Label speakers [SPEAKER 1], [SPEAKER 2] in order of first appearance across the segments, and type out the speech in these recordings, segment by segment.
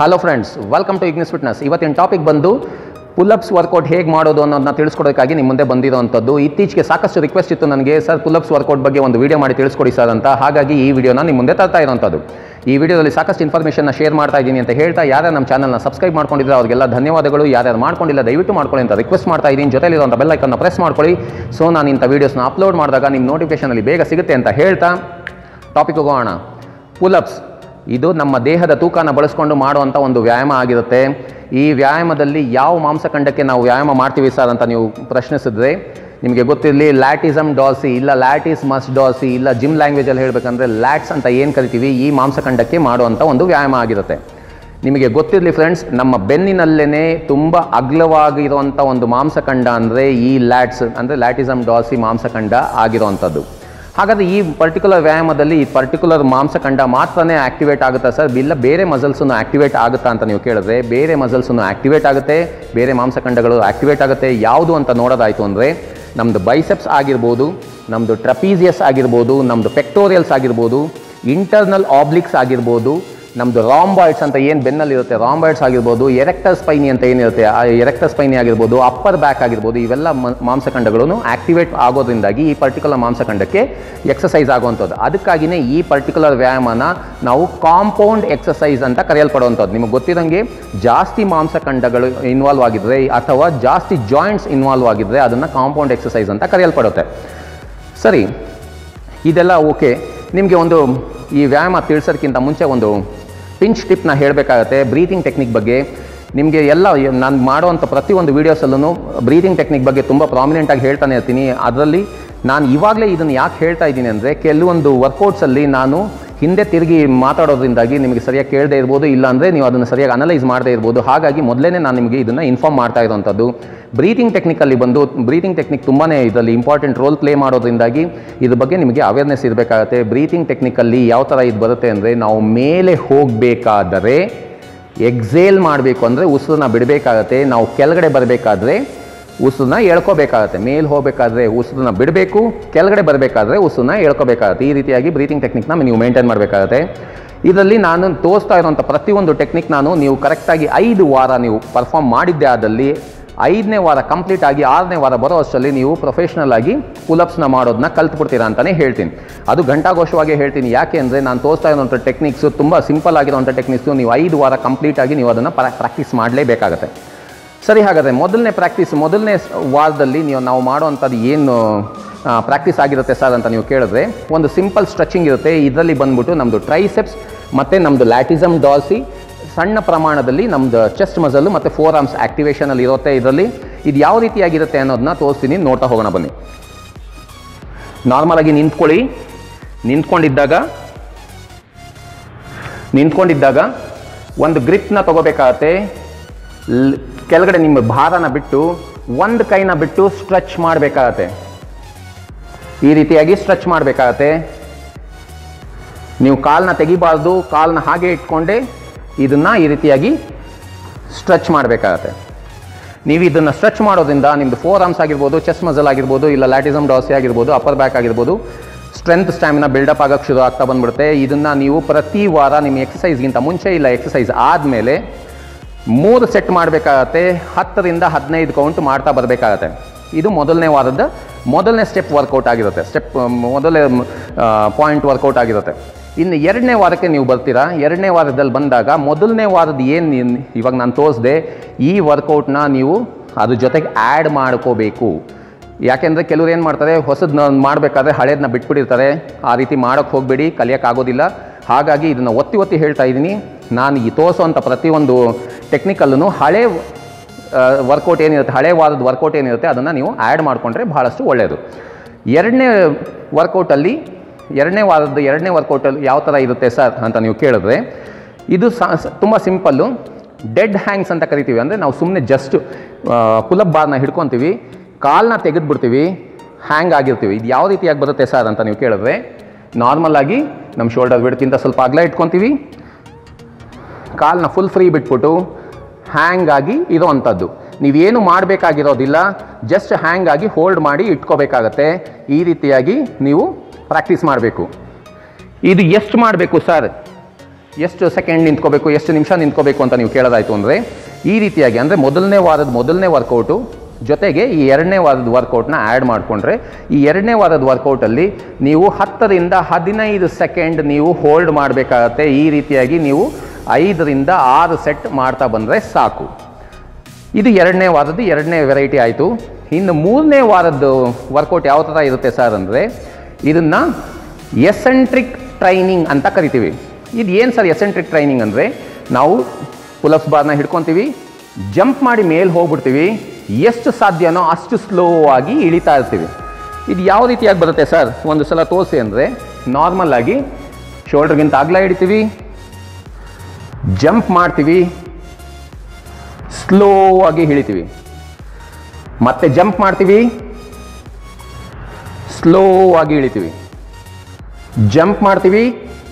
[SPEAKER 1] hello friends welcome to Ignis fitness ಇವತ್ತಿನ topic ಬಂದು pullups workout ಹೇಗೆ ಮಾಡೋದು ಅನ್ನೋದನ್ನ ತಿಳಿಸ್ಕೊಡೋದಕ್ಕಾಗಿ ನಿಮ್ಮ ಮುಂದೆ ಬಂದಿರೋವಂಥದ್ದು ಇತ್ತೀಚೆಗೆ ಸಾಕಷ್ಟು ರಿಕ್ವೆಸ್ಟ್ ಇತ್ತು ನನಗೆ ಸರ್ ಪುಲಪ್ಸ್ ವರ್ಕೌಟ್ ಬಗ್ಗೆ ಒಂದು ವಿಡಿಯೋ ಮಾಡಿ ತಿಳಿಸ್ಕೊಡಿ ಸರ್ ಅಂತ ಹಾಗಾಗಿ ಈ ವಿಡಿಯೋನ ನಿಮ್ಮ ಮುಂದೆ ತರ್ತಾ ಇರೋವಂಥದ್ದು ಈ ವಿಡಿಯೋದಲ್ಲಿ ಸಾಕಷ್ಟು ಇನ್ಫಾರ್ಮೇಷನ್ನ ಶೇರ್ ಮಾಡ್ತಾ ಇದ್ದೀನಿ ಅಂತ ಹೇಳ್ತಾ ಯಾರ್ಯಾರು ನಮ್ಮ ಚಾನಲ್ನ ಸಬ್ಸ್ಕ್ರೈಬ್ ಮಾಡ್ಕೊಂಡಿದ್ರೆ ಅವರಿಗೆಲ್ಲ ಧನ್ಯವಾದಗಳು ಯಾರ್ಯಾರು ಮಾಡ್ಕೊಂಡಿಲ್ಲ ದಯವಿಟ್ಟು ಮಾಡ್ಕೊಳ್ಳಿ ಅಂತ ರಿಕ್ವೆಸ್ಟ್ ಮಾಡ್ತಾ ಇದ್ದೀನಿ ಜೊತೆಲಿರುವಂಥ ಬೆಲ್ ಐಕನ್ನ ಪ್ರೆಸ್ ಮಾಡ್ಕೊಳ್ಳಿ ಸೊ ನಾನು ಇಂಥ ವೀಡಿಯೋಸ್ನ ಅಪ್ಲೋಡ್ ಮಾಡಿದಾಗ ನಿಮ್ಮ ನೋಟಿಫಿಕೇಷನಲ್ಲಿ ಬೇಗ ಸಿಗುತ್ತೆ ಅಂತ ಹೇಳ್ತಾ ಟಾಪಿಕ್ ಹೋಗೋಣ ಪುಲಪ್ಸ್ ಇದು ನಮ್ಮ ದೇಹದ ತೂಕನ ಬಳಸ್ಕೊಂಡು ಮಾಡುವಂಥ ಒಂದು ವ್ಯಾಯಾಮ ಆಗಿರುತ್ತೆ ಈ ವ್ಯಾಯಾಮದಲ್ಲಿ ಯಾವ ಮಾಂಸಖಂಡಕ್ಕೆ ನಾವು ವ್ಯಾಯಾಮ ಮಾಡ್ತೀವಿ ಸರ್ ಅಂತ ನೀವು ಪ್ರಶ್ನಿಸಿದ್ರೆ ನಿಮಗೆ ಗೊತ್ತಿರಲಿ ಲ್ಯಾಟಿಸಮ್ ಡಾಸಿ ಇಲ್ಲ ಲ್ಯಾಟಿಸ್ ಮಸ್ ಡಾಸಿ ಇಲ್ಲ ಜಿಮ್ ಲ್ಯಾಂಗ್ವೇಜಲ್ಲಿ ಹೇಳಬೇಕಂದ್ರೆ ಲ್ಯಾಟ್ಸ್ ಅಂತ ಏನು ಕರಿತೀವಿ ಈ ಮಾಂಸಖಂಡಕ್ಕೆ ಮಾಡುವಂಥ ಒಂದು ವ್ಯಾಯಾಮ ಆಗಿರುತ್ತೆ ನಿಮಗೆ ಗೊತ್ತಿರಲಿ ಫ್ರೆಂಡ್ಸ್ ನಮ್ಮ ಬೆನ್ನಿನಲ್ಲೇ ತುಂಬ ಅಗ್ಲವಾಗಿರುವಂಥ ಒಂದು ಮಾಂಸಖಂಡ ಅಂದರೆ ಈ ಲ್ಯಾಟ್ಸ್ ಅಂದರೆ ಲ್ಯಾಟಿಸಮ್ ಡಾಸಿ ಮಾಂಸಖಂಡ ಆಗಿರುವಂಥದ್ದು ಹಾಗಾದರೆ ಈ ಪರ್ಟಿಕ್ಯುಲರ್ ವ್ಯಾಯಾಮದಲ್ಲಿ ಈ ಪರ್ಟಿಕ್ಯುಲರ್ ಮಾಂಸಖಂಡ ಮಾತ್ರನೇ ಆಕ್ಟಿವೇಟ್ ಆಗುತ್ತಾ ಸರ್ ಇಲ್ಲ ಬೇರೆ ಮಸಲ್ಸನ್ನು ಆಕ್ಟಿವೇಟ್ ಆಗುತ್ತಾ ಅಂತ ನೀವು ಕೇಳಿದ್ರೆ ಬೇರೆ ಮಸಲ್ಸನ್ನು ಆಕ್ಟಿವೇಟ್ ಆಗುತ್ತೆ ಬೇರೆ ಮಾಂಸಖಂಡಗಳು ಆಕ್ಟಿವೇಟ್ ಆಗುತ್ತೆ ಯಾವುದು ಅಂತ ನೋಡೋದಾಯಿತು ಅಂದರೆ ನಮ್ಮದು ಬೈಸೆಪ್ಸ್ ಆಗಿರ್ಬೋದು ನಮ್ಮದು ಟ್ರಪೀಸಿಯಸ್ ಆಗಿರ್ಬೋದು ನಮ್ಮದು ಪೆಕ್ಟೋರಿಯಲ್ಸ್ ಆಗಿರ್ಬೋದು ಇಂಟರ್ನಲ್ ಆಬ್ಲಿಕ್ಸ್ ಆಗಿರ್ಬೋದು ನಮ್ಮದು ರಾಂಬಾಯ್ಡ್ಸ್ ಅಂತ ಏನು ಬೆನ್ನಲ್ಲಿರುತ್ತೆ ರಾಂಬಾಯ್ಡ್ಸ್ ಆಗಿರ್ಬೋದು ಎರೆಕ್ಟರ್ ಸ್ಪೈನಿ ಅಂತ ಏನಿರುತ್ತೆ ಆ ಎರೆಕ್ಟರ್ ಸ್ಪೈನಿ ಆಗಿರ್ಬೋದು ಅಪ್ಪರ್ ಬ್ಯಾಕ್ ಆಗಿರ್ಬೋದು ಇವೆಲ್ಲ ಮ- ಮಾಂಸಖಂಡಗಳನ್ನು ಆಕ್ಟಿವೇಟ್ ಆಗೋದ್ರಿಂದಾಗಿ ಈ ಪರ್ಟಿಕ್ಯುಲರ್ ಮಾಂಸಖಂಡಕ್ಕೆ ಎಕ್ಸಸೈಸ್ ಆಗುವಂಥದ್ದು ಅದಕ್ಕಾಗಿಯೇ ಈ ಪರ್ಟಿಕ್ಯುಲರ್ ವ್ಯಾಯಾಮನ ನಾವು ಕಾಂಪೌಂಡ್ ಎಕ್ಸಸೈಸ್ ಅಂತ ಕರೆಯಲ್ಪಡುವಂಥದ್ದು ನಿಮಗೆ ಗೊತ್ತಿರಂಗೆ ಜಾಸ್ತಿ ಮಾಂಸಖಂಡಗಳು ಇನ್ವಾಲ್ವ್ ಆಗಿದ್ರೆ ಅಥವಾ ಜಾಸ್ತಿ ಜಾಯಿಂಟ್ಸ್ ಇನ್ವಾಲ್ವ್ ಆಗಿದ್ರೆ ಅದನ್ನು ಕಾಂಪೌಂಡ್ ಎಕ್ಸಸೈಸ್ ಅಂತ ಕರೆಯಲ್ಪಡುತ್ತೆ ಸರಿ ಇದೆಲ್ಲ ಓಕೆ ನಿಮಗೆ ಒಂದು ಈ ವ್ಯಾಯಾಮ ತಿಳಿಸೋದಕ್ಕಿಂತ ಮುಂಚೆ ಒಂದು ಪಿಂಚ್ ಟಿಪ್ನ ಹೇಳಬೇಕಾಗತ್ತೆ ಬ್ರೀತಿಂಗ್ ಟೆಕ್ನಿಕ್ ಬಗ್ಗೆ ನಿಮಗೆ ಎಲ್ಲ ನಾನು ಮಾಡುವಂಥ ಪ್ರತಿಯೊಂದು ವೀಡಿಯೋಸಲ್ಲೂ ಬ್ರೀತಿಂಗ್ ಟೆಕ್ನಿಕ್ ಬಗ್ಗೆ ತುಂಬ ಪ್ರಾಮಿನೆಂಟಾಗಿ ಹೇಳ್ತಾನೆ ಇರ್ತೀನಿ ಅದರಲ್ಲಿ ನಾನು ಇವಾಗಲೇ ಇದನ್ನು ಯಾಕೆ ಹೇಳ್ತಾ ಇದ್ದೀನಿ ಅಂದರೆ ಕೆಲವೊಂದು ವರ್ಕೌಟ್ಸಲ್ಲಿ ನಾನು ಹಿಂದೆ ತಿರುಗಿ ಮಾತಾಡೋದ್ರಿಂದಾಗಿ ನಿಮಗೆ ಸರಿಯಾಗಿ ಕೇಳದೇ ಇರ್ಬೋದು ಇಲ್ಲ ಅಂದರೆ ನೀವು ಅದನ್ನು ಸರಿಯಾಗಿ ಅನಲೈಸ್ ಮಾಡದೇ ಇರ್ಬೋದು ಹಾಗಾಗಿ ಮೊದಲೇ ನಾನು ನಿಮಗೆ ಇದನ್ನು ಇನ್ಫಾರ್ಮ್ ಮಾಡ್ತಾ ಇರೋವಂಥದ್ದು ಬ್ರೀತಿಂಗ್ ಟೆಕ್ನಿಕಲ್ಲಿ ಬಂದು ಬ್ರೀತಿಂಗ್ ಟೆಕ್ನಿಕ್ ತುಂಬಾ ಇದರಲ್ಲಿ ಇಂಪಾರ್ಟೆಂಟ್ ರೋಲ್ ಪ್ಲೇ ಮಾಡೋದ್ರಿಂದಾಗಿ ಇದ್ರ ಬಗ್ಗೆ ನಿಮಗೆ ಅವೇರ್ನೆಸ್ ಇರಬೇಕಾಗತ್ತೆ ಬ್ರೀತಿಂಗ್ ಟೆಕ್ನಿಕಲ್ಲಿ ಯಾವ ಥರ ಇದು ಬರುತ್ತೆ ಅಂದರೆ ನಾವು ಮೇಲೆ ಹೋಗಬೇಕಾದರೆ ಎಕ್ಸೇಲ್ ಮಾಡಬೇಕು ಅಂದರೆ ಉಸಿರನ್ನ ಬಿಡಬೇಕಾಗತ್ತೆ ನಾವು ಕೆಳಗಡೆ ಬರಬೇಕಾದ್ರೆ ಉಸಿರನ್ನ ಎಳ್ಕೋಬೇಕಾಗತ್ತೆ ಮೇಲೆ ಹೋಗಬೇಕಾದ್ರೆ ಉಸಿರನ್ನ ಬಿಡಬೇಕು ಕೆಳಗಡೆ ಬರಬೇಕಾದ್ರೆ ಉಸಿರನ್ನ ಎಳ್ಕೋಬೇಕಾಗತ್ತೆ ಈ ರೀತಿಯಾಗಿ ಬ್ರೀತಿಂಗ್ ಟೆಕ್ನಿಕ್ನ ನೀವು ಮೇಂಟೈನ್ ಮಾಡಬೇಕಾಗತ್ತೆ ಇದರಲ್ಲಿ ನಾನು ತೋರಿಸ್ತಾ ಇರುವಂಥ ಪ್ರತಿಯೊಂದು ಟೆಕ್ನಿಕ್ ನಾನು ನೀವು ಕರೆಕ್ಟಾಗಿ ಐದು ವಾರ ನೀವು ಪರ್ಫಾರ್ಮ್ ಮಾಡಿದ್ದೆ ಆದಲ್ಲಿ ಐದನೇ ವಾರ ಕಂಪ್ಲೀಟ್ ಆಗಿ ಆರನೇ ವಾರ ಬರೋ ಅಷ್ಟರಲ್ಲಿ ನೀವು ಪ್ರೊಫೆಷ್ನಲ್ ಆಗಿ ಪುಲಪ್ಸ್ನ ಮಾಡೋದನ್ನ ಕಲ್ತ್ಬಿಡ್ತೀರಾ ಅಂತಲೇ ಹೇಳ್ತೀನಿ ಅದು ಘಂಟಾಘೋಷವಾಗಿ ಹೇಳ್ತೀನಿ ಯಾಕೆ ಅಂದರೆ ನಾನು ತೋರಿಸ್ತಾ ಇರೋಂಥ ಟೆಕ್ನಿಕ್ಸು ತುಂಬ ಸಿಂಪಲ್ ಆಗಿರೋಂಥ ಟೆಕ್ನಿಕ್ಸು ನೀವು ಐದು ವಾರ ಕಂಪ್ಲೀಟ್ ಆಗಿ ನೀವು ಅದನ್ನು ಪ್ರಾಕ್ಟೀಸ್ ಮಾಡಲೇಬೇಕಾಗತ್ತೆ ಸರಿ ಹಾಗಾದರೆ ಮೊದಲನೇ ಪ್ರಾಕ್ಟೀಸ್ ಮೊದಲನೇ ಸ್- ವಾರದಲ್ಲಿ ನೀವು ನಾವು ಮಾಡುವಂಥದ್ದು ಏನು ಪ್ರಾಕ್ಟೀಸ್ ಆಗಿರುತ್ತೆ ಸರ್ ಅಂತ ನೀವು ಕೇಳಿದ್ರೆ ಒಂದು ಸಿಂಪಲ್ ಸ್ಟ್ರೆಚಿಂಗ್ ಇರುತ್ತೆ ಇದರಲ್ಲಿ ಬಂದ್ಬಿಟ್ಟು ನಮ್ಮದು ಟ್ರೈಸೆಪ್ಸ್ ಮತ್ತು ನಮ್ಮದು ಲ್ಯಾಟಿಸಮ್ ಡಾಲ್ಸಿ ಸಣ್ಣ ಪ್ರಮಾಣದಲ್ಲಿ ನಮ್ಮದು ಚೆಸ್ಟ್ ಮಸಲ್ಲು ಮತ್ತು ಫೋರ್ ಆರ್ಮ್ಸ್ ಆ್ಯಕ್ಟಿವೇಷನಲ್ಲಿ ಇರುತ್ತೆ ಇದರಲ್ಲಿ ಇದು ಯಾವ ರೀತಿಯಾಗಿರುತ್ತೆ ಅನ್ನೋದನ್ನ ತೋರಿಸ್ತೀನಿ ನೋಡ್ತಾ ಹೋಗೋಣ ಬನ್ನಿ ನಾರ್ಮಲ್ ಆಗಿ ನಿಂತ್ಕೊಳ್ಳಿ ನಿಂತ್ಕೊಂಡಿದ್ದಾಗ ನಿಂತ್ಕೊಂಡಿದ್ದಾಗ ಒಂದು ಗ್ರಿಪ್ನ ತಗೋಬೇಕಾಗತ್ತೆ ಲ್- ಕೆಳಗಡೆ ನಿಮ್ಮ ಭಾರನ ಬಿಟ್ಟು ಒಂದು ಕೈನ ಬಿಟ್ಟು ಸ್ಟ್ರೆಚ್ ಮಾಡಬೇಕಾಗತ್ತೆ ಈ ರೀತಿಯಾಗಿ ಸ್ಟ್ರೆಚ್ ಮಾಡಬೇಕಾಗತ್ತೆ ನೀವು ಕಾಲನ್ನ ತೆಗಿಬಾರ್ದು ಕಾಲನ್ನ ಹಾಗೆ ಇಟ್ಕೊಂಡೆ ಇದನ್ನ ಈ ರೀತಿಯಾಗಿ ಸ್ಟ್ರೆಚ್ ಮಾಡಬೇಕಾಗತ್ತೆ ನೀವು ಇದನ್ನು ಸ್ಟ್ರೆಚ್ ಮಾಡೋದ್ರಿಂದ ನಿಮ್ಮದು ಫೋರ್ ಆರ್ಮ್ಸ್ ಆಗಿರ್ಬೋದು ಚೆಸ್ ಮಸಲ್ ಆಗಿರ್ಬೋದು ಇಲ್ಲ ಲ್ಯಾಟಿಸಮ್ ಡಾಸಿ ಆಗಿರ್ಬೋದು ಅಪ್ಪರ್ ಬ್ಯಾಕ್ ಆಗಿರ್ಬೋದು ಸ್ಟ್ರೆಂತ್ ಸ್ಟ್ಯಾಮಿನ ಬಿಲ್ಡಪ್ ಆಗೋಕ್ಕೆ ಶುರು ಆಗ್ತಾ ಬಂದ್ಬಿಡುತ್ತೆ ಇದನ್ನು ನೀವು ಪ್ರತಿ ವಾರ ನಿಮ್ಮ ಎಕ್ಸಸೈಸ್ಗಿಂತ ಮುಂಚೆ ಇಲ್ಲ ಎಕ್ಸಸೈಸ್ ಆದಮೇಲೆ ಮೂರು ಸೆಟ್ ಮಾಡಬೇಕಾಗತ್ತೆ ಹತ್ತರಿಂದ ಹದಿನೈದು ಕೌಂಟ್ ಮಾಡ್ತಾ ಬರಬೇಕಾಗತ್ತೆ ಇದು ಮೊದಲನೇ ವಾರದ ಮೊದಲನೇ ಸ್ಟೆಪ್ ವರ್ಕೌಟ್ ಆಗಿರುತ್ತೆ ಸ್ಟೆಪ್ ಮೊದಲನೇ ಪಾಯಿಂಟ್ ವರ್ಕೌಟ್ ಆಗಿರುತ್ತೆ ಇನ್ನು ಎರಡನೇ ವಾರಕ್ಕೆ ನೀವು ಬರ್ತೀರಾ ಎರಡನೇ ವಾರದಲ್ಲಿ ಬಂದಾಗ ಮೊದಲನೇ ವಾರದ ಏನು ಇವಾಗ ನಾನು ತೋರಿಸ್ದೆ ಈ ವರ್ಕೌಟ್ನ ನೀವು ಅದ್ರ ಜೊತೆಗೆ ಆ್ಯಡ್ ಮಾಡ್ಕೋಬೇಕು ಯಾಕೆಂದರೆ ಕೆಲವ್ರು ಏನು ಮಾಡ್ತಾರೆ ಹೊಸದನ್ನ ಮಾಡಬೇಕಾದ್ರೆ ಹಳೇದನ್ನ ಬಿಟ್ಬಿಟ್ಟಿರ್ತಾರೆ ಆ ರೀತಿ ಮಾಡೋಕ್ಕೆ ಹೋಗಬೇಡಿ ಕಲಿಯೋಕ್ಕಾಗೋದಿಲ್ಲ ಹಾಗಾಗಿ ಇದನ್ನು ಒತ್ತಿ ಒತ್ತಿ ಹೇಳ್ತಾ ಇದ್ದೀನಿ ನಾನು ಈ ತೋರಿಸೋವಂಥ ಪ್ರತಿಯೊಂದು ಟೆಕ್ನಿಕಲ್ಲೂ ಹಳೆ ವರ್ಕೌಟ್ ಏನಿರುತ್ತೆ ಹಳೆ ವಾರದ ವರ್ಕೌಟ್ ಏನಿರುತ್ತೆ ಅದನ್ನು ನೀವು ಆ್ಯಡ್ ಮಾಡಿಕೊಂಡ್ರೆ ಭಾಳಷ್ಟು ಒಳ್ಳೆಯದು ಎರಡನೇ ವರ್ಕೌಟಲ್ಲಿ ಎರಡನೇ ವಾರದ ಎರಡನೇ ವರ್ಕೌಟಲ್ಲಿ ಯಾವ ಥರ ಇರುತ್ತೆ ಸರ್ ಅಂತ ನೀವು ಕೇಳಿದ್ರೆ ಇದು ತುಂಬ ಸಿಂಪಲ್ಲು ಡೆಡ್ ಹ್ಯಾಂಗ್ಸ್ ಅಂತ ಕರಿತೀವಿ ಅಂದರೆ ನಾವು ಸುಮ್ಮನೆ ಜಸ್ಟ್ ಪುಲಪ್ ಬಾರ್ನ ಹಿಡ್ಕೊತೀವಿ ಕಾಲನ್ನ ತೆಗೆದುಬಿಡ್ತೀವಿ ಹ್ಯಾಂಗ್ ಆಗಿರ್ತೀವಿ ಇದು ಯಾವ ರೀತಿಯಾಗಿ ಬರುತ್ತೆ ಸರ್ ಅಂತ ನೀವು ಕೇಳಿದ್ರೆ ನಾರ್ಮಲ್ ಆಗಿ ನಮ್ಮ ಶೋಲ್ಡರ್ ಬಿಡ್ಕಿಂತ ಸ್ವಲ್ಪ ಅಗಲ ಇಟ್ಕೊತೀವಿ ಕಾಲನ್ನ ಫುಲ್ ಫ್ರೀ ಬಿಟ್ಬಿಟ್ಟು ಹ್ಯಾಂಗ್ ಆಗಿ ಇರೋವಂಥದ್ದು ನೀವೇನು ಮಾಡಬೇಕಾಗಿರೋದಿಲ್ಲ ಜಸ್ಟ್ ಹ್ಯಾಂಗ್ ಆಗಿ ಹೋಲ್ಡ್ ಮಾಡಿ ಇಟ್ಕೋಬೇಕಾಗತ್ತೆ ಈ ರೀತಿಯಾಗಿ ನೀವು ಪ್ರಾಕ್ಟೀಸ್ ಮಾಡಬೇಕು ಇದು ಎಷ್ಟು ಮಾಡಬೇಕು ಸರ್ ಎಷ್ಟು ಸೆಕೆಂಡ್ ನಿಂತ್ಕೋಬೇಕು ಎಷ್ಟು ನಿಮಿಷ ನಿಂತ್ಕೋಬೇಕು ಅಂತ ನೀವು ಕೇಳೋದಾಯ್ತು ಅಂದರೆ ಈ ರೀತಿಯಾಗಿ ಅಂದರೆ ಮೊದಲನೇ ವಾರದ ಮೊದಲನೇ ವರ್ಕೌಟು ಜೊತೆಗೆ ಈ ಎರಡನೇ ವಾರದ ವರ್ಕೌಟ್ನ ಆ್ಯಡ್ ಮಾಡಿಕೊಂಡ್ರೆ ಈ ಎರಡನೇ ವಾರದ ವರ್ಕೌಟಲ್ಲಿ ನೀವು ಹತ್ತರಿಂದ ಹದಿನೈದು ಸೆಕೆಂಡ್ ನೀವು ಹೋಲ್ಡ್ ಮಾಡಬೇಕಾಗತ್ತೆ ಈ ರೀತಿಯಾಗಿ ನೀವು ಐದರಿಂದ ಆರು ಸೆಟ್ ಮಾಡ್ತಾ ಬಂದರೆ ಸಾಕು ಇದು ಎರಡನೇ ವಾರದ್ದು ಎರಡನೇ ವೆರೈಟಿ ಆಯಿತು ಇನ್ನು ಮೂರನೇ ವಾರದ್ದು ವರ್ಕೌಟ್ ಯಾವ ಥರ ಇರುತ್ತೆ ಸರ್ ಅಂದರೆ ಇದನ್ನು ಎಸೆಂಟ್ರಿಕ್ ಟ್ರೈನಿಂಗ್ ಅಂತ ಕರಿತೀವಿ ಇದು ಏನು ಸರ್ ಎಸೆಂಟ್ರಿಕ್ ಟ್ರೈನಿಂಗ್ ಅಂದರೆ ನಾವು ಪುಲಪ್ಸ್ ಬಾರ್ನ ಹಿಡ್ಕೊತೀವಿ ಜಂಪ್ ಮಾಡಿ ಮೇಲೆ ಹೋಗ್ಬಿಡ್ತೀವಿ ಎಷ್ಟು ಸಾಧ್ಯನೋ ಅಷ್ಟು ಸ್ಲೋ ಆಗಿ ಇಳಿತಾ ಇರ್ತೀವಿ ಇದು ಯಾವ ರೀತಿಯಾಗಿ ಬರುತ್ತೆ ಸರ್ ಒಂದು ಸಲ ತೋರಿಸಿ ಅಂದರೆ ನಾರ್ಮಲ್ ಆಗಿ ಶೋಲ್ಡರ್ಗಿಂತ ಅಗಲ ಹಿಡಿತೀವಿ ಜಂಪ್ ಮಾಡ್ತೀವಿ ಸ್ಲೋ ಆಗಿ ಇಳಿತೀವಿ ಮತ್ತೆ ಜಂಪ್ ಮಾಡ್ತೀವಿ ಸ್ಲೋ ಆಗಿ ಇಳಿತೀವಿ ಜಂಪ್ ಮಾಡ್ತೀವಿ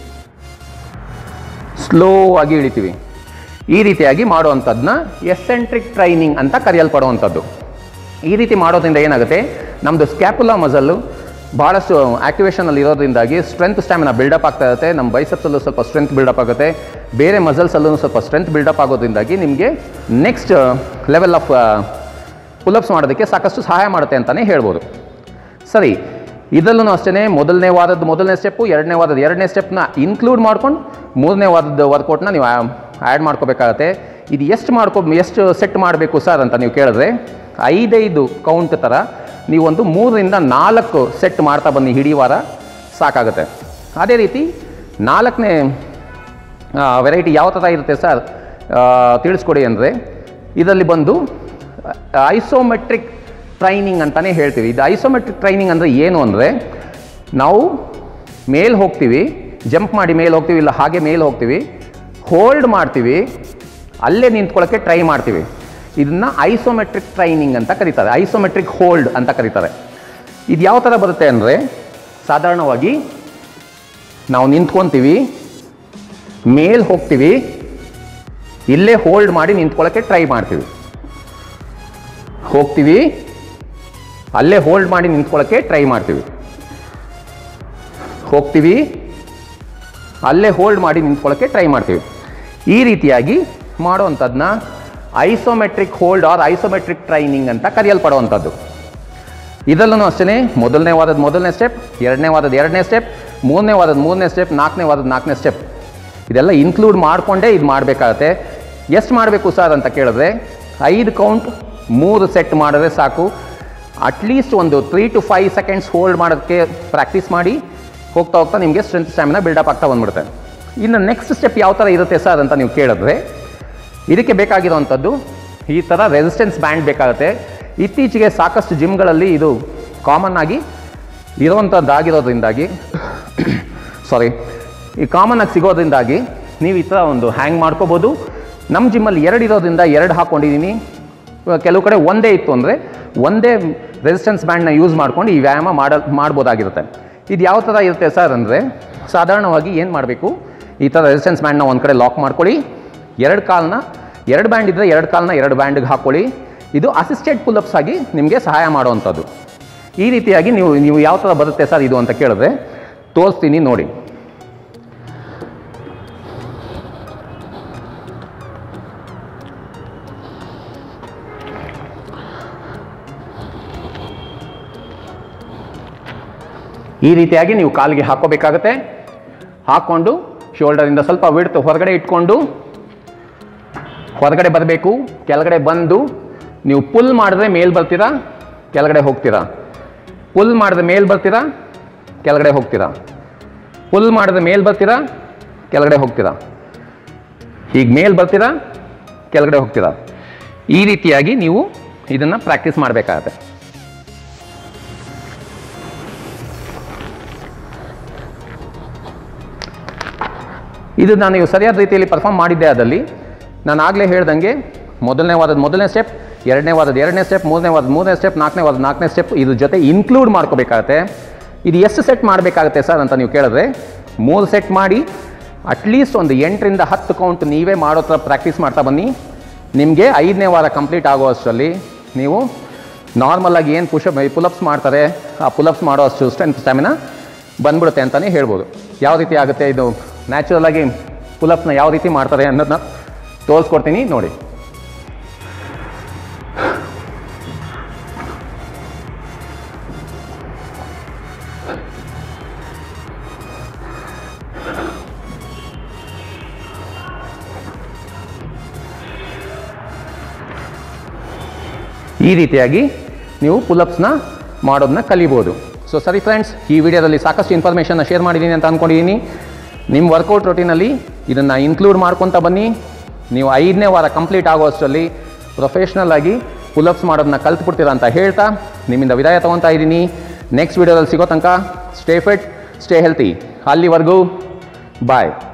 [SPEAKER 1] ಸ್ಲೋ ಆಗಿ ಇಳಿತೀವಿ ಈ ರೀತಿಯಾಗಿ ಮಾಡುವಂಥದ್ದನ್ನ ಎಸೆಂಟ್ರಿಕ್ ಟ್ರೈನಿಂಗ್ ಅಂತ ಕರೆಯಲ್ಪಡುವಂಥದ್ದು ಈ ರೀತಿ ಮಾಡೋದ್ರಿಂದ ಏನಾಗುತ್ತೆ ನಮ್ಮದು ಸ್ಕ್ಯಾಪುಲಾ ಮಸಲ್ಲು ಭಾಳಷ್ಟು ಆಕ್ಟಿವೇಶನಲ್ಲಿ ಇರೋದ್ರಿಂದಾಗಿ ಸ್ಟ್ರೆಂತ್ ಸ್ಟ್ಯಾಮಿನ ಬಿಲ್ಡಪ್ ಆಗ್ತಾ ಇರುತ್ತೆ ನಮ್ಮ ಬೈಸಪ್ಸಲ್ಲೂ ಸ್ವಲ್ಪ ಸ್ಟ್ರೆಂತ್ ಬಿಲ್ಡಪ್ ಆಗುತ್ತೆ ಬೇರೆ ಮಸಲ್ಸಲ್ಲೂ ಸ್ವಲ್ಪ ಸ್ಟ್ರೆಂತ್ ಬಿಲ್ಡಪ್ ಆಗೋದ್ರಿಂದಾಗಿ ನಿಮಗೆ ನೆಕ್ಸ್ಟ್ ಲೆವೆಲ್ ಆಫ್ ಪುಲಪ್ಸ್ ಮಾಡೋದಕ್ಕೆ ಸಾಕಷ್ಟು ಸಹಾಯ ಮಾಡುತ್ತೆ ಅಂತಲೇ ಹೇಳ್ಬೋದು ಸರಿ ಇದರಲ್ಲೂ ಅಷ್ಟೇ ಮೊದಲನೇ ವಾರದ ಮೊದಲನೇ ಸ್ಟೆಪ್ಪು ಎರಡನೇ ವಾರದ ಎರಡನೇ ಸ್ಟೆಪ್ನ ಇನ್ಕ್ಲೂಡ್ ಮಾಡ್ಕೊಂಡು ಮೂರನೇ ವಾರದ ವರ್ಕೌಟ್ನ ನೀವು ಆ್ಯಡ್ ಮಾಡ್ಕೋಬೇಕಾಗತ್ತೆ ಇದು ಎಷ್ಟು ಮಾಡ್ಕೊ ಎಷ್ಟು ಸೆಟ್ ಮಾಡಬೇಕು ಸರ್ ಅಂತ ನೀವು ಕೇಳಿದ್ರೆ ಐದೈದು ಕೌಂಟ್ ಥರ ನೀವೊಂದು ಮೂರರಿಂದ ನಾಲ್ಕು ಸೆಟ್ ಮಾಡ್ತಾ ಬನ್ನಿ ಇಡೀ ವಾರ ಸಾಕಾಗುತ್ತೆ ಅದೇ ರೀತಿ ನಾಲ್ಕನೇ ವೆರೈಟಿ ಯಾವ ಥರ ಇರುತ್ತೆ ಸರ್ ತಿಳಿಸ್ಕೊಡಿ ಅಂದರೆ ಇದರಲ್ಲಿ ಬಂದು ಐಸೋಮೆಟ್ರಿಕ್ ಟ್ರೈನಿಂಗ್ ಅಂತಲೇ ಹೇಳ್ತೀವಿ ಇದು ಐಸೋಮೆಟ್ರಿಕ್ ಟ್ರೈನಿಂಗ್ ಅಂದರೆ ಏನು ಅಂದರೆ ನಾವು ಮೇಲೆ ಹೋಗ್ತೀವಿ ಜಂಪ್ ಮಾಡಿ ಮೇಲೆ ಹೋಗ್ತೀವಿ ಇಲ್ಲ ಹಾಗೆ ಮೇಲೆ ಹೋಗ್ತೀವಿ ಹೋಲ್ಡ್ ಮಾಡ್ತೀವಿ ಅಲ್ಲೇ ನಿಂತ್ಕೊಳ್ಳೋಕ್ಕೆ ಟ್ರೈ ಮಾಡ್ತೀವಿ ಇದನ್ನು ಐಸೋಮೆಟ್ರಿಕ್ ಟ್ರೈನಿಂಗ್ ಅಂತ ಕರೀತಾರೆ ಐಸೋಮೆಟ್ರಿಕ್ ಹೋಲ್ಡ್ ಅಂತ ಕರೀತಾರೆ ಇದು ಯಾವ ಥರ ಬರುತ್ತೆ ಅಂದರೆ ಸಾಧಾರಣವಾಗಿ ನಾವು ನಿಂತ್ಕೊತೀವಿ ಮೇಲ್ ಹೋಗ್ತೀವಿ ಇಲ್ಲೇ ಹೋಲ್ಡ್ ಮಾಡಿ ನಿಂತ್ಕೊಳ್ಳೋಕ್ಕೆ ಟ್ರೈ ಮಾಡ್ತೀವಿ ಹೋಗ್ತೀವಿ ಅಲ್ಲೇ ಹೋಲ್ಡ್ ಮಾಡಿ ನಿಂತ್ಕೊಳ್ಳೋಕ್ಕೆ ಟ್ರೈ ಮಾಡ್ತೀವಿ ಹೋಗ್ತೀವಿ ಅಲ್ಲೇ ಹೋಲ್ಡ್ ಮಾಡಿ ನಿಂತ್ಕೊಳ್ಳೋಕ್ಕೆ ಟ್ರೈ ಮಾಡ್ತೀವಿ ಈ ರೀತಿಯಾಗಿ ಮಾಡೋವಂಥದ್ದನ್ನ isometric hold or isometric training ಅಂತ ಕರೆಯಲ್ಪಡುವಂಥದ್ದು ಇದರಲ್ಲೂ ಅಷ್ಟೇ ಮೊದಲನೇ ವಾರದ ಮೊದಲನೇ ಸ್ಟೆಪ್ ಎರಡನೇ ವಾರದ ಎರಡನೇ ಸ್ಟೆಪ್ ಮೂರನೇ ವಾರದ ಮೂರನೇ ಸ್ಟೆಪ್ ನಾಲ್ಕನೇ ವಾರದ ನಾಲ್ಕನೇ ಸ್ಟೆಪ್ ಇದೆಲ್ಲ ಇನ್ಕ್ಲೂಡ್ ಮಾಡಿಕೊಂಡೇ ಇದು ಮಾಡಬೇಕಾಗತ್ತೆ ಎಷ್ಟು ಮಾಡಬೇಕು ಸರ್ ಅಂತ ಕೇಳಿದ್ರೆ ಐದು ಕೌಂಟ್ ಮೂರು ಸೆಟ್ ಮಾಡಿದ್ರೆ ಸಾಕು ಅಟ್ಲೀಸ್ಟ್ ಒಂದು three to five seconds hold ಮಾಡೋಕ್ಕೆ ಪ್ರಾಕ್ಟೀಸ್ ಮಾಡಿ ಹೋಗ್ತಾ ಹೋಗ್ತಾ ನಿಮಗೆ ಸ್ಟ್ರೆಂತ್ ಸ್ಟ್ಯಾಮಿನ ಬಿಲ್ಡಪ್ ಆಗ್ತಾ ಬಂದ್ಬಿಡುತ್ತೆ ಇನ್ನು ನೆಕ್ಸ್ಟ್ ಸ್ಟೆಪ್ ಯಾವ ಥರ ಇರುತ್ತೆ ಸರ್ ಅಂತ ನೀವು ಕೇಳಿದ್ರೆ ಇದಕ್ಕೆ ಬೇಕಾಗಿರುವಂಥದ್ದು ಈ ಥರ ರೆಸಿಸ್ಟೆನ್ಸ್ ಬ್ಯಾಂಡ್ ಬೇಕಾಗುತ್ತೆ ಇತ್ತೀಚೆಗೆ ಸಾಕಷ್ಟು ಜಿಮ್ಗಳಲ್ಲಿ ಇದು ಕಾಮನ್ ಆಗಿ ಇರುವಂಥದ್ದಾಗಿರೋದ್ರಿಂದಾಗಿ ಸಾರಿ ಈ ಕಾಮನ್ ಆಗಿ ಸಿಗೋದ್ರಿಂದಾಗಿ ನೀವು ಈ ಥರ ಒಂದು ಹ್ಯಾಂಗ್ ಮಾಡ್ಕೋಬೋದು ನಮ್ಮ ಜಿಮ್ಮಲ್ಲಿ ಎರಡು ಇರೋದ್ರಿಂದ ಎರಡು ಹಾಕ್ಕೊಂಡಿದ್ದೀನಿ ಕೆಲವು ಕಡೆ ಒಂದೇ ಇತ್ತು ಅಂದರೆ ಒಂದೇ ರೆಸಿಸ್ಟೆನ್ಸ್ ಬ್ಯಾಂಡ್ನ ಯೂಸ್ ಮಾಡ್ಕೊಂಡು ಈ ವ್ಯಾಯಾಮ ಮಾಡ ಮಾಡ್ಬೋದಾಗಿರುತ್ತೆ ಇದು ಯಾವ ಥರ ಇರುತ್ತೆ ಸರ್ ಅಂದರೆ ಸಾಧಾರಣವಾಗಿ ಏನು ಮಾಡಬೇಕು ಈ ಥರ ರೆಸಿಸ್ಟೆನ್ಸ್ ಬ್ಯಾಂಡ್ನ ಒಂದು ಕಡೆ ಲಾಕ್ ಮಾಡ್ಕೊಳ್ಳಿ ಎರಡು ಕಾಲನ್ನ ಎರಡು ಬ್ಯಾಂಡ್ ಇದ್ದರೆ ಎರಡು ಕಾಲನ್ನ ಎರಡು ಬ್ಯಾಂಡ್ಗೆ ಹಾಕ್ಕೊಳ್ಳಿ ಇದು ಅಸಿಸ್ಟೆಡ್ ಪುಲ್ಅಪ್ಸ್ ಆಗಿ ನಿಮಗೆ ಸಹಾಯ ಮಾಡುವಂಥದ್ದು ಈ ರೀತಿಯಾಗಿ ನೀವು ನೀವು ಯಾವ ಥರ ಬರುತ್ತೆ ಸರ್ ಇದು ಅಂತ ಕೇಳಿದ್ರೆ ತೋರಿಸ್ತೀನಿ ನೋಡಿ ಈ ರೀತಿಯಾಗಿ ನೀವು ಕಾಲಿಗೆ ಹಾಕೋಬೇಕಾಗತ್ತೆ ಹಾಕ್ಕೊಂಡು ಶೋಲ್ಡರಿಂದ ಸ್ವಲ್ಪ ವಿಡ್ತು ಹೊರಗಡೆ ಇಟ್ಕೊಂಡು ಹೊರಗಡೆ ಬರಬೇಕು ಕೆಳಗಡೆ ಬಂದು ನೀವು ಪುಲ್ ಮಾಡಿದ್ರೆ ಮೇಲ್ ಬರ್ತೀರಾ ಕೆಳಗಡೆ ಹೋಗ್ತೀರಾ ಪುಲ್ ಮಾಡಿದ್ರೆ ಮೇಲ್ ಬರ್ತೀರಾ ಕೆಳಗಡೆ ಹೋಗ್ತೀರಾ ಪುಲ್ ಮಾಡಿದ್ರೆ ಮೇಲ್ ಬರ್ತೀರಾ ಕೆಳಗಡೆ ಹೋಗ್ತೀರಾ ಈಗ ಮೇಲ್ ಬರ್ತೀರಾ ಕೆಳಗಡೆ ಹೋಗ್ತೀರಾ ಈ ರೀತಿಯಾಗಿ ನೀವು ಇದನ್ನು ಪ್ರಾಕ್ಟೀಸ್ ಮಾಡಬೇಕಾಗತ್ತೆ ಇದು ನಾನು ನೀವು ಸರಿಯಾದ ರೀತಿಯಲ್ಲಿ ಪರ್ಫಾರ್ಮ್ ಮಾಡಿದ್ದೆ ಅದಲ್ಲಿ ನಾನು ಆಗಲೇ ಹೇಳ್ದಂಗೆ ಮೊದಲನೇ ವಾರದ ಮೊದಲನೇ ಸ್ಟೆಪ್ ಎರಡನೇ ವಾರದ ಎರಡನೇ ಸ್ಟೆಪ್ ಮೂರನೇ ವಾರದ ಮೂರನೇ ಸ್ಟೆಪ್ ನಾಲ್ಕನೇ ವಾರದ ನಾಲ್ಕನೇ ಸ್ಟೆಪ್ ಇದ್ರ ಜೊತೆ ಇನ್ಕ್ಲೂಡ್ ಮಾಡ್ಕೋಬೇಕಾಗತ್ತೆ ಇದು ಎಷ್ಟು ಸೆಟ್ ಮಾಡಬೇಕಾಗತ್ತೆ ಸರ್ ಅಂತ ನೀವು ಕೇಳಿದ್ರೆ ಮೂರು ಸೆಟ್ ಮಾಡಿ ಅಟ್ಲೀಸ್ಟ್ ಒಂದು ಎಂಟರಿಂದ ಹತ್ತು ಕೌಂಟ್ ನೀವೇ ಮಾಡೋ ಥರ ಪ್ರಾಕ್ಟೀಸ್ ಮಾಡ್ತಾ ಬನ್ನಿ ನಿಮಗೆ ಐದನೇ ವಾರ ಕಂಪ್ಲೀಟ್ ಆಗೋ ಅಷ್ಟರಲ್ಲಿ ನೀವು ನಾರ್ಮಲಾಗಿ ಏನು ಪುಷಪ್ ಪುಲಪ್ಸ್ ಮಾಡ್ತಾರೆ ಆ ಪುಲಪ್ಸ್ ಮಾಡೋ ಅಷ್ಟು ಸ್ಟ್ರೆಂತ್ ಸ್ಟ್ಯಾಮಿನ ಬಂದ್ಬಿಡುತ್ತೆ ಅಂತಲೇ ಹೇಳ್ಬೋದು ಯಾವ ರೀತಿ ಆಗುತ್ತೆ ಇದು ನ್ಯಾಚುರಲ್ ಆಗಿ ಪುಲಪ್ಸ್ನ ಯಾವ ರೀತಿ ಮಾಡ್ತಾರೆ ಅನ್ನೋದನ್ನ ತೋರಿಸ್ಕೊಡ್ತೀನಿ ನೋಡಿ ಈ ರೀತಿಯಾಗಿ ನೀವು ಪುಲಪ್ಸ್ನ ಮಾಡೋದನ್ನ ಕಲಿಬೋದು ಸೊ ಸರಿ ಫ್ರೆಂಡ್ಸ್ ಈ ವಿಡಿಯೋದಲ್ಲಿ ಸಾಕಷ್ಟು ಇನ್ಫಾರ್ಮೇಷನ್ನ ಶೇರ್ ಮಾಡಿದ್ದೀನಿ ಅಂತ ಅಂದ್ಕೊಂಡಿದ್ದೀನಿ ನಿಮ್ಮ ವರ್ಕೌಟ್ ರೊಟೀನಲ್ಲಿ ಇದನ್ನು ಇನ್ಕ್ಲೂಡ್ ಮಾಡ್ಕೊತ ಬನ್ನಿ ನೀವು ಐದನೇ ವಾರ ಕಂಪ್ಲೀಟ್ ಆಗೋ ಅಷ್ಟರಲ್ಲಿ ಪ್ರೊಫೆಷ್ನಲ್ ಆಗಿ ಪುಲಪ್ಸ್ ಮಾಡೋದನ್ನ ಕಲ್ತ್ಬಿಡ್ತೀರ ಅಂತ ಹೇಳ್ತಾ ನಿಮ್ಮಿಂದ ವಿದಾಯ ತೊಗೊತಾ ಇದ್ದೀನಿ ನೆಕ್ಸ್ಟ್ ವಿಡಿಯೋದಲ್ಲಿ ಸಿಗೋ ತನಕ ಸ್ಟೇ ಫಿಟ್ ಸ್ಟೇ ಹೆಲ್ತಿ ಅಲ್ಲಿವರೆಗೂ ಬಾಯ್